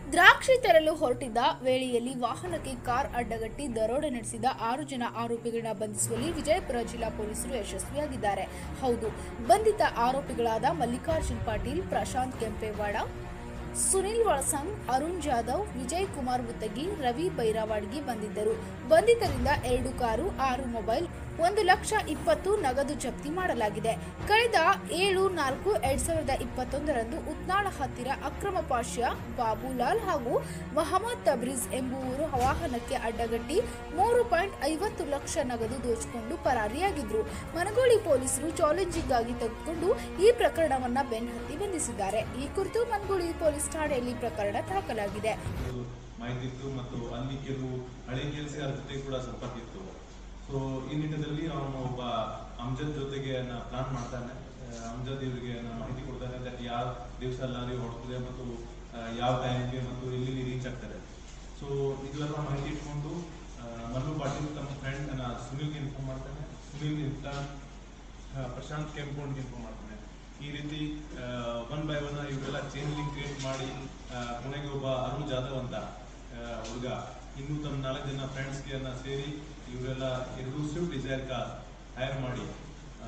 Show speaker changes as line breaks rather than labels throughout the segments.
ದ್ರಾಕ್ಷಿ ತರಲು ಹೊರಟಿದ್ದ ವೇಳೆಯಲ್ಲಿ ವಾಹನಕ್ಕೆ ಕಾರ್ ಅಡ್ಡಗಟ್ಟಿ ದರೋಡೆ ನಡೆಸಿದ ಆರು ಜನ ಆರೋಪಿಗಳನ್ನ ಬಂಧಿಸುವಲ್ಲಿ ವಿಜಯಪುರ ಜಿಲ್ಲಾ ಪೊಲೀಸರು ಯಶಸ್ವಿಯಾಗಿದ್ದಾರೆ ಹೌದು ಬಂಧಿತ ಆರೋಪಿಗಳಾದ ಮಲ್ಲಿಕಾರ್ಜುನ್ ಪಾಟೀಲ್ ಪ್ರಶಾಂತ್ ಕೆಂಪೇವಾಡ ಸುನಿಲ್ ವಳಸಂಗ್ ಅರುಣ್ ಜಾಧವ್ ವಿಜಯ್ ಕುಮಾರ್ ಮುತ್ತಗಿ ರವಿ ಬೈರಾವಾಡ್ಗಿ ಬಂದಿದ್ದರು ಬಂಧಿತರಿಂದ ಎರಡು ಕಾರು ಆರು ಮೊಬೈಲ್ ಒಂದು ಲಕ್ಷ ಇಪ್ಪತ್ತು ನಗದು ಜಪ್ತಿ ಮಾಡಲಾಗಿದೆ ಕಳೆದ ಏಳು ನಾಲ್ಕು ಎರಡ್ ಸಾವಿರದ ಇಪ್ಪತ್ತೊಂದರಂದು ಉತ್ನಾಳ ಹತ್ತಿರ ಅಕ್ರಮ ಪಾಷ್ಯ ಬಾಬುಲಾಲ್ ಹಾಗೂ ಮಹಮ್ಮದ್ ತಬ್ರೀಜ್ ಎಂಬುವರು ವಾಹನಕ್ಕೆ ಅಡ್ಡಗಟ್ಟಿ ಮೂರು ಪಾಯಿಂಟ್ ಐವತ್ತು ಲಕ್ಷ ನಗದು ದೋಚಿಕೊಂಡು ಪರಾರಿಯಾಗಿದ್ರು ಮನಗೋಳಿ ಪೊಲೀಸರು ಚಾಲೆಂಜಿಂಗ್ ಆಗಿ ತೆಗೆದುಕೊಂಡು ಈ ಪ್ರಕರಣವನ್ನ ಬೆನ್ನಹತ್ತಿ ಬಂಧಿಸಿದ್ದಾರೆ ಈ ಕುರಿತು ಮನಗೋಳಿ ಪೊಲೀಸ್ ಠಾಣೆಯಲ್ಲಿ ಪ್ರಕರಣ ದಾಖಲಾಗಿದೆ
ಒಂದು ಮಾಹಿತಿ ಇತ್ತು ಮತ್ತು ಅಲ್ಲಿ ಕೆಲವು ಹಳೆ ಕೆಲಸಗಾರ ಜೊತೆ ಕೂಡ ಸಂಪರ್ಕ ಇತ್ತು ಸೊ ಈ ನಿಟ್ಟಿನಲ್ಲಿ ಅವನು ಒಬ್ಬ ಅಮ್ಜದ್ ಜೊತೆಗೆ ಪ್ಲಾನ್ ಮಾಡ್ತಾನೆ ಆ, ಅಮ್ಜದ್ ಇವರಿಗೆ ಮಾಹಿತಿ ಕೊಡ್ತಾನೆ ದಟ್ ಯಾವ ದಿವಸ ಲಾರಿ ಹೊಡ್ತದೆ ಮತ್ತು ಆ, ಯಾವ ಟೈಮ್ಗೆ ಮತ್ತು ಎಲ್ಲಿ ರೀಚ್ ಆಗ್ತಾರೆ ಸೊ ಇದೆಲ್ಲ ಮಾಹಿತಿ ಇಟ್ಕೊಂಡು ಆ, ಮಲ್ಲು ಪಾಟೀಲ್ ತಮ್ಮ ಫ್ರೆಂಡ್ ಸುನಿಲ್ಗೆ ಇನ್ಫಾರ್ಮ್ ಮಾಡ್ತಾನೆ ಸುನಿಲ್ ಇನ್ಫಾರ್ಮ್ ಆ, ಪ್ರಶಾಂತ್ ಕೆಂಪೋಣ್ಗೆ ಇನ್ಫಾರ್ಮ್ ಮಾಡ್ತಾನೆ ಈ ರೀತಿ ಒನ್ ಬೈ ಒನ್ ಇವರೆಲ್ಲ ಚೇಂಜ್ ಲಿಂಕ್ ಕ್ರಿಯೇಟ್ ಮಾಡಿ ಆ, ಕೊನೆಗೆ ಒಬ್ಬ ಅರುಣ್ ಜಾಧವ್ ಅಂತ ಆ, ಹುಡುಗ ಇನ್ನು ತಮ್ಮ ನಾಲ್ಕು ಜನ ಫ್ರೆಂಡ್ಸ್ಗೆ ಸೇರಿ ಇವರೆಲ್ಲ ಎರಡು ಸ್ವಿಫ್ಟ್ ಡಿಸೈರ್ ಕಾರ್ ಹೈರ್ ಮಾಡಿ ಆ,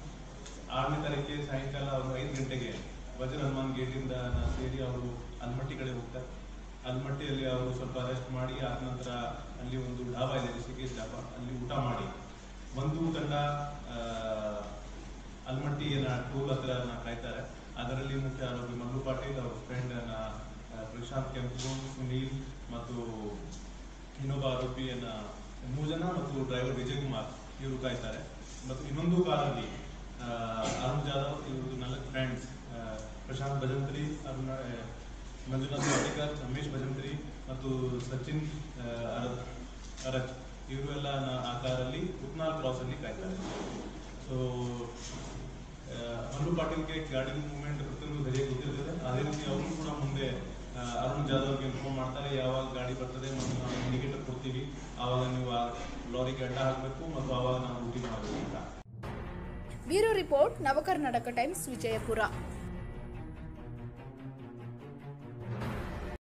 ಆರನೇ ತಾರೀಕಿಗೆ ಸಾಯಂಕಾಲ ಅವರು ಐದು ಗಂಟೆಗೆ ವಜ್ರ ಹನುಮಾನ್ ಗೇಟಿಂದ ಸೇರಿ ಅವರು ಅಲ್ಮಟ್ಟಿ ಕಡೆ ಹೋಗ್ತಾರೆ ಅಲ್ಮಟ್ಟಿಯಲ್ಲಿ ಅವರು ಸ್ವಲ್ಪ ರೆಸ್ಟ್ ಮಾಡಿ ಆದ ನಂತರ ಅಲ್ಲಿ ಒಂದು ಡಾಬಾ ಇದೆ ಋಷಿಕೇಶ್ ಡಾಬಾ ಅಲ್ಲಿ ಊಟ ಮಾಡಿ ಒಂದು ತಂಡ ಆ, ಅಲ್ಮಟ್ಟಿ ಏನ ಟೂಲ್ ಹತ್ರ ಕಾಯ್ತಾರೆ ಅದರಲ್ಲಿ ಮುಖ್ಯ ಆರೋಪಿ ಮಲ್ಲು ಪಾಟೀಲ್ ಅವ್ರ ಫ್ರೆಂಡ್ ಪ್ರಶಾಂತ್ ಕೆಂಪು ಸುನೀಲ್ ಮತ್ತು ಇನ್ನೊಬ್ಬ ಆರೋಪಿಯನ್ನ ಮೂರು ಜನ ಮತ್ತು ಡ್ರೈವರ್ ವಿಜಯ್ ಕುಮಾರ್ ಇವರು ಕಾಯ್ತಾರೆ ಮತ್ತು ಇನ್ನೊಂದು ಕಾರಲ್ಲಿ ಆ, ಅರುಣ್ ಜಾಧವ್ ಇವ್ರದ್ದು ನಾಲ್ಕು ಫ್ರೆಂಡ್ಸ್ ಪ್ರಶಾಂತ್ ಭಜಂತ್ರಿ ಅರುಣ ಆ, ಮಂಜುನಾಥ್ ವಾಟಿಕರ್ ರಮೇಶ್ ಭಜಂತ್ರಿ ಮತ್ತು ಸಚಿನ್ ಆ, ಅರತ್ ಅರತ್ ಇವರು ಎಲ್ಲ ಆ ಕಾರಲ್ಲಿ ಉತ್ನಾಲ್ ಕ್ರಾಸ್ ಅಲ್ಲಿ ಕಾಯ್ತಾರೆ ಸೊ ಮಲ್ಲು ಪಾಟೀಲ್ಗೆ ಗಾಡಿ ಮೂವ್ಮೆಂಟ್ ಪ್ರತಿಯೊಂದು ಸರಿಯಾಗಿ ಗೊತ್ತಿರ್ತದೆ ಅದೇ ರೀತಿ ಅವರು ಕೂಡ ಮುಂದೆ ಆ, ಅರುಣ್ ಜಾಧವ್ಗೆ ಇನ್ಫಾರ್ಮ್ ಮಾಡ್ತಾರೆ ಯಾವಾಗ ಗಾಡಿ ಬರ್ತದೆ ಮತ್ತು ನಾವು ಇಂಡಿಕೇಟರ್ ಕೊಡ್ತೀವಿ ಆವಾಗ ನೀವು ಆ ಲಾರಿಗೆ ಅಡ್ಡ ಹಾಕಬೇಕು ಮತ್ತು ಆವಾಗ ನಾವು ಡ್ಯೂಟಿ ಮಾಡಬೇಕು ಅಂತ
bureau report Navakarnataka Times Vijayapura